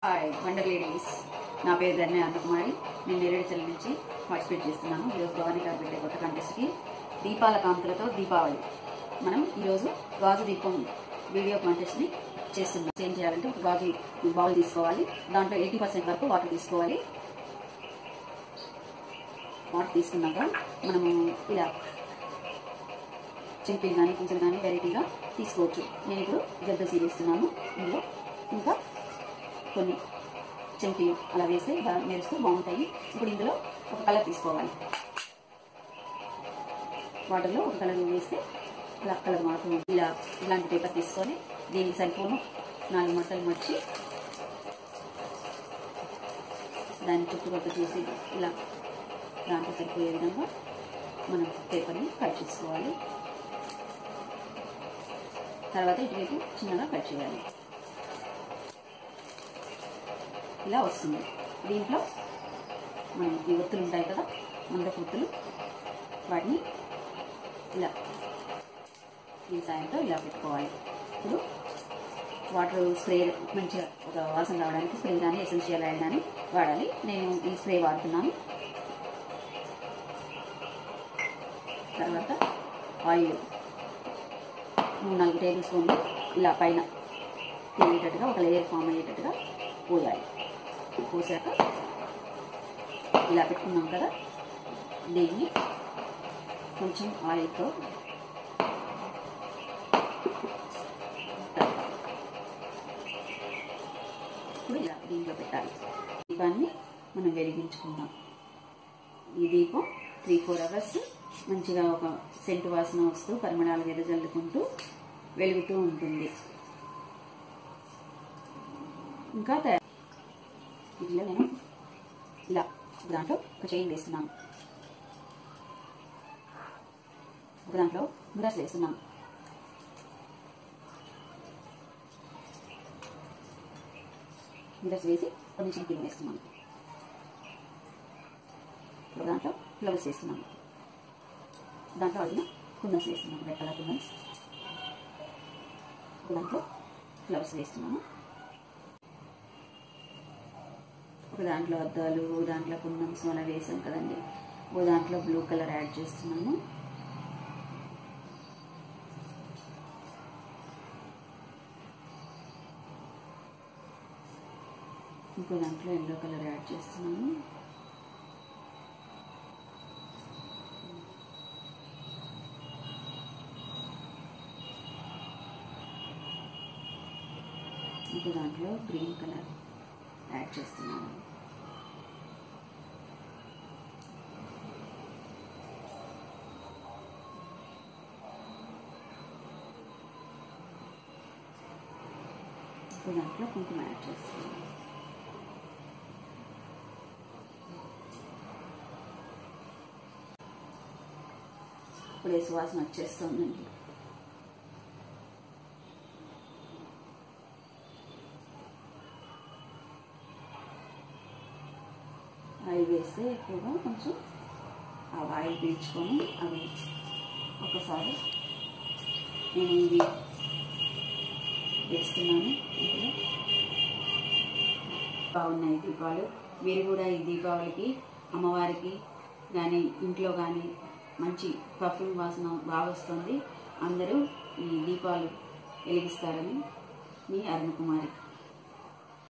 Hi wonder ladies నా పేరు ధన్య అన్నకుమారి నేను నేరేడుచల నుంచి పార్టిసిపేట్ చేస్తున్నాను ఈరోజు భవానీ గారు పెట్టే కొత్త కంటెస్ట్కి దీపాల కాంతులతో దీపావళి మనం ఈరోజు గాజు దీపం వీడియో కాంటెస్ట్ని చేస్తున్నాం ఏం చేయాలంటే ఒక గాజు బౌల్ తీసుకోవాలి దాంట్లో ఎయిటీ పర్సెంట్ వరకు వాటర్ తీసుకోవాలి వాటర్ తీసుకున్నాక మనము ఇలా చెంపీలు కానీ పూసలు కానీ వెరైటీగా తీసుకోవచ్చు నేను ఇప్పుడు జడ్డ సీరిస్తున్నాను ఇందులో ఇంకా కొన్ని చెంపీలు అలా వేస్తే బాగా మెరుస్తూ బాగుంటాయి ఇప్పుడు ఇందులో ఒక కలర్ తీసుకోవాలి వాటర్లో ఒక కలర్ వేస్తే ఇలా కలర్ మారుతూ ఉంటుంది. ఇలా ఇలాంటి పేపర్ తీసుకొని దీనికి సరిపోను నాలుగు మట్టలు మర్చి దాన్ని చుట్టుకొట్ట చేసి ఇలా దాంట్లో సరిపోయే విధంగా మనం పేపర్ని కట్ చేసుకోవాలి తర్వాత ఇటువైపు చిన్నగా కట్ చేయాలి ఇలా వస్తుంది దీంట్లో మనం ఈ ఒత్తులు ఉంటాయి కదా మందపు ఒత్తులు వాటిని ఇలా ఈ సాయంతో ఇలా పెట్టుకోవాలి ఇప్పుడు వాటర్ స్ప్రే మంచిగా ఒక వాసన రావడానికి స్ప్రే కానీ ఎసెన్షియల్ ఆయిల్ కానీ వాడాలి నేను ఈ స్ప్రే వాడుతున్నాను తర్వాత ఆయిల్ మూడు నాలుగు టేబుల్ స్పూన్లు ఇలా పైన తిరిగేటట్టుగా ఒక లేయర్ ఫామ్ అయ్యేటట్టుగా పోయాలి పోసాక ఇలా పెట్టుకున్నాం కదా దీన్ని కొంచెం ఆయిల్తో ఇప్పుడు ఇలా దీంట్లో పెట్టాలి దీపాన్ని మనం వెలిగించుకుందాం ఈ దీపం త్రీ ఫోర్ అవర్స్ మంచిగా ఒక సెంటు వాసన వస్తూ పరిమళాలు వెదజల్లుకుంటూ వెలుగుతూ ఉంటుంది ఇంకా తయారు ఇట్లా నేను ఇలా ఒక దాంట్లో ఒక చైన్ వేస్తున్నాను ఒక దాంట్లో మిరస్ వేస్తున్నాను మిరస్ వేసి కొన్ని చింకిలు వేస్తున్నాను ఒక దాంట్లో ఫ్లవర్స్ వేస్తున్నాను దాంట్లో అడిగిన కుందన్స్ వేస్తున్నాను రెడ్ కలర్ కుందన్స్ ఒక దాంట్లో ఫ్లవర్స్ వేస్తున్నాను ఒక దాంట్లో అద్దాలు ఓ దాంట్లో కుందన్స్ అలా వేసాం కదండి ఓ దాంట్లో బ్లూ కలర్ యాడ్ చేస్తున్నాను ఇంకో దాంట్లో ఎల్లో కలర్ యాడ్ చేస్తున్నాను ఇంకో దాంట్లో గ్రీన్ కలర్ యాడ్ చేస్తున్నాను ఇంకో దాంట్లో కుంకుమ యాడ్ చేస్తున్నాను ఇప్పుడే సువాసన వచ్చేస్తుందండి ఆయిల్ వేస్తే ఎక్కువగా కొంచెం ఆ ఆయిల్ పీల్చుకొని అవి ఒకసారి నేను ఇది వేస్తున్నాను ఇందులో బాగున్నాయి దీపాలు మీరు కూడా ఈ దీపావళికి అమ్మవారికి కానీ ఇంట్లో కానీ మంచి పర్ఫ్యూమ్ వాసన బాగా వస్తుంది అందరూ ఈ దీపాలు వెలిగిస్తారని మీ అరుణ్ కుమారి